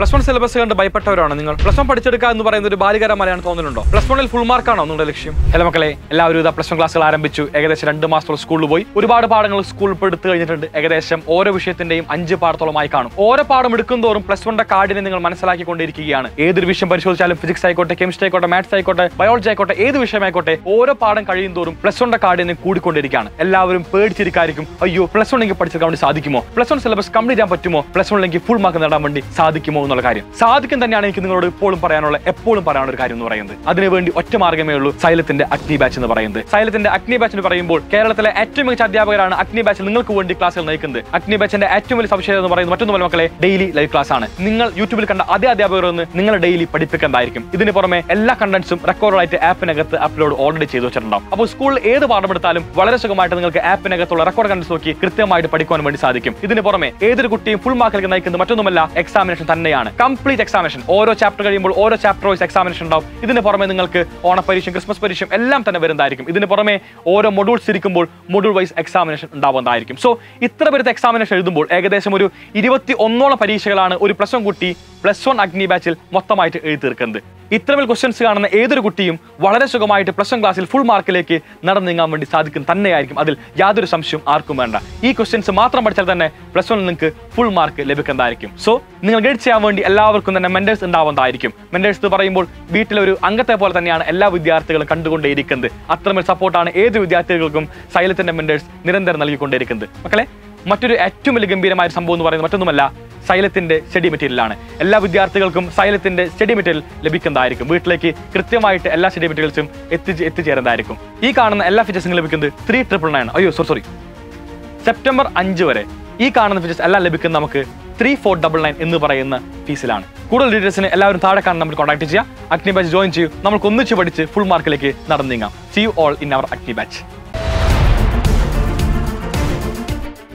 plus one syllabus കണ്ട് ഭയപ്പെട്ടവരാണ് നിങ്ങൾ plus one പഠിച്ചെടുക്കുക എന്ന് പറയുന്ന ഒരു ബാലികരമലയാണ് തോന്നുന്നുണ്ടോ പ്ലസ് വണ്ണിൽ ഫുൾ മാർക്കാണോ നിങ്ങളുടെ ലക്ഷ്യം ഹലോ മക്കളെ എല്ലാവരും ഇതാ പ്ലസ് വൺ ക്ലാസ്സുകൾ ആരംഭിച്ചു ഏകദേശം രണ്ട് മാസത്തോളം സ്കൂളിൽ പോയി ഒരുപാട് പാഠങ്ങൾ സ്കൂളിൽ ഇപ്പോൾ എടുത്തു കഴിഞ്ഞിട്ടുണ്ട് ഏകദേശം ഓരോ വിഷയത്തിന്റെയും അഞ്ച് പാഠത്തോളമായി കാണും ഓരോ പാഠം എടുക്കുന്തോറും പ്ലസ് വണ്ണിന്റെ കാർഡിനെ നിങ്ങൾ മനസ്സിലാക്കിക്കൊണ്ടിരിക്കുകയാണ് ഏതൊരു വിഷയം പരിശോധിച്ചാലും ഫിസിക്സ് ആയിക്കോട്ടെ കെമിസ്ട്രി ആയിക്കോട്ടെ മാത്സ് ആയിക്കോട്ടെ ബയോളജി ആയിക്കോട്ടെ ഏത് വിഷയമായിക്കോട്ടെ ഓരോ പാഠം കഴിയും തോറും പ്ലസ് വണ്ണിന്റെ കാർഡിനെ കൂടിക്കൊണ്ടിരിക്കുകയാണ് എല്ലാവരും പേടിച്ചിരിക്കായിരിക്കും അയ്യോ പ്ലസ് വൺ എനിക്ക് പഠിച്ചെടുക്കാൻ വേണ്ടി സാധിക്കുമോ പ്ലസ് വൺ സിലബസ് കംപ്ലീറ്റ് ചെയ്യാൻ പറ്റുമോ പ്ലസ് വണ്ണിലേക്ക് ഫുൾ മാർക്ക് നേടാൻ വേണ്ടി സാധിക്കുമോ എന്നുള്ള കാര്യം സാധിക്കും തന്നെയാണ് എനിക്ക് നിങ്ങളോട് ഇപ്പോഴും പറയാനുള്ള എപ്പോഴും പറയാനുള്ള ഒരു കാര്യം എന്ന് പറയുന്നത് അതിനുവേണ്ടി ഒറ്റ മാർഗ്ഗമേ ഉള്ളൂ സൈലത്തിന്റെ അഗ്നി ബാച്ച് എന്ന് പറയുന്നത് സൈലത്തിന്റെ അഗ്നി ബാച്ച് എന്ന് പറയുമ്പോൾ കേരളത്തിലെ ഏറ്റവും മികച്ച അധ്യാപകരാണ് അഗ്നി ബാച്ച് നിങ്ങൾക്ക് വേണ്ടി ക്ലാസ്സുകൾ നയിക്കുന്നത് അഗ്നി ബാച്ചിന്റെ ഏറ്റവും വലിയ സവിശേഷത എന്ന് പറയുന്നത് മറ്റൊന്നും മക്കളെ ഡെയിലി ലൈവ് ക്ലാസ് ആണ് നിങ്ങൾ യൂട്യൂബിൽ കണ്ട അതേ അധ്യാപകർ നിന്ന് നിങ്ങൾ ഡെയിലി പഠിപ്പിക്കുന്നതായിരിക്കും ഇതിന് പുറമെ എല്ലാ കണ്ടന്റ്സും റെക്കോർഡായിട്ട് ആപ്പിനകത്ത് അപ്ലോഡ് ഓൾറെഡി ചെയ്തു വെച്ചിട്ടുണ്ടാവും അപ്പോൾ സ്കൂളിൽ ഏത് പാഠമെടുത്താലും വളരെ സുഖമായിട്ട് നിങ്ങൾക്ക് ആപ്പിനകത്തുള്ള റെക്കോർഡ് കണ്ടന്റ് നോക്കി കൃത്യമായിട്ട് പഠിക്കുവാൻ വേണ്ടി സാധിക്കും ഇതിന് പുറമെ ഏതൊരു കുട്ടിയും ഫുൾ മാർക്കിലേക്ക് നയിക്കുന്നത് മറ്റൊന്നുമല്ല എക്സാമിനേഷൻ തന്നെയാണ് കംപ്ലീറ്റ് എക്സാമിനേഷൻ ഓരോ ചാപ്റ്റർ കഴിയുമ്പോൾ ഓരോ ചാപ്റ്റർ വൈസ് എക്സാമിനേഷൻ ഉണ്ടാവും ഇതിന് പുറമെ നിങ്ങൾക്ക് ഓണപരീക്ഷയും ക്രിസ്മസ് പരീക്ഷയും എല്ലാം തന്നെ വരുന്നതായിരിക്കും ഇതിന് പുറമെ ഓരോ മൊഡ്യൂൾസ് ഇരിക്കുമ്പോൾ മൊഡ്യൂൾ വൈസ് എക്സാമിനേഷൻ ഉണ്ടാവുന്നതായിരിക്കും സോ ഇത്ര പേരുടെ എക്സാമിനേഷൻ എഴുതുമ്പോൾ ഏകദേശം ഒരു ഇരുപത്തി ഒന്നോളം പരീക്ഷകളാണ് ഒരു പ്ലസ് വൺ കുട്ടി പ്ലസ് വൺ അഗ്നി ബാച്ചിൽ മൊത്തമായിട്ട് എഴുതി തീർക്കുന്നത് ഇത്രമേൽ ക്വസ്റ്റ്യൻസ് കാണുന്ന ഏതൊരു കുട്ടിയും വളരെ സുഖമായിട്ട് പ്ലസ് വൺ ക്ലാസ്സിൽ ഫുൾ മാർക്കിലേക്ക് നടന്നു നീങ്ങാൻ വേണ്ടി സാധിക്കും തന്നെയായിരിക്കും അതിൽ യാതൊരു സംശയവും ആർക്കും വേണ്ട ഈ ക്വസ്റ്റ്യൻസ് മാത്രം പഠിച്ചാൽ തന്നെ പ്ലസ് വൺ നിങ്ങൾക്ക് ഫുൾ മാർക്ക് ലഭിക്കുന്നതായിരിക്കും സോ നിങ്ങൾ ഗൈഡ് ചെയ്യാൻ വേണ്ടി എല്ലാവർക്കും തന്നെ മെന്റേഴ്സ് ഉണ്ടാവുന്നതായിരിക്കും മെന്റേഴ്സ് എന്ന് പറയുമ്പോൾ വീട്ടിലെ ഒരു അംഗത്തെ പോലെ തന്നെയാണ് എല്ലാ വിദ്യാർത്ഥികളും കണ്ടുകൊണ്ടേയിരിക്കുന്നത് അത്രമേൽ സപ്പോർട്ടാണ് ഏത് വിദ്യാർത്ഥികൾക്കും സൈലത്തിന്റെ മെന്റേഴ്സ് നിരന്തരം നൽകിക്കൊണ്ടേയിരിക്കുന്നത് മക്കളെ മറ്റൊരു ഏറ്റവും വലിയ ഗംഭീരമായ ഒരു സംഭവം എന്ന് പറയുന്നത് മറ്റൊന്നുമല്ല സൈലത്തിന്റെ സ്റ്റഡി മെറ്റീരിയലാണ് എല്ലാ വിദ്യാർത്ഥികൾക്കും സൈലത്തിന്റെ സ്റ്റഡി മെറ്റീരിയൽ ലഭിക്കുന്നതായിരിക്കും വീട്ടിലേക്ക് കൃത്യമായിട്ട് എല്ലാ സ്റ്റഡി മെറ്റീരിയൽസും എത്തിച്ച് എത്തിച്ചേരുന്നതായിരിക്കും ഈ കാണുന്ന എല്ലാ ഫീച്ചേഴ്സും ലഭിക്കുന്നത് ത്രീ ട്രിപ്പിൾ നയൻ അയ്യോ സോറി സോറി സെപ്റ്റംബർ അഞ്ച് വരെ ഈ കാണുന്ന ഫീച്ചേഴ്സ് എല്ലാം ലഭിക്കുന്ന നമുക്ക് ത്രീ ഫോർ ഡബിൾ നയൻ എന്ന് പറയുന്ന ഫീസിലാണ് കൂടുതൽ ഡീറ്റെയിൽസിന് എല്ലാവരും താഴെ കാണാൻ നമ്മൾ കോൺടാക്ട് ചെയ്യുക അഗ്നി ബാച്ച് ജോയിൻ ചെയ്യൂ നമുക്ക് ഒന്നിച്ച് പഠിച്ച് ഫുൾ മാർക്കിലേക്ക് നടന്നു നീങ്ങാം see you all in our Agni batch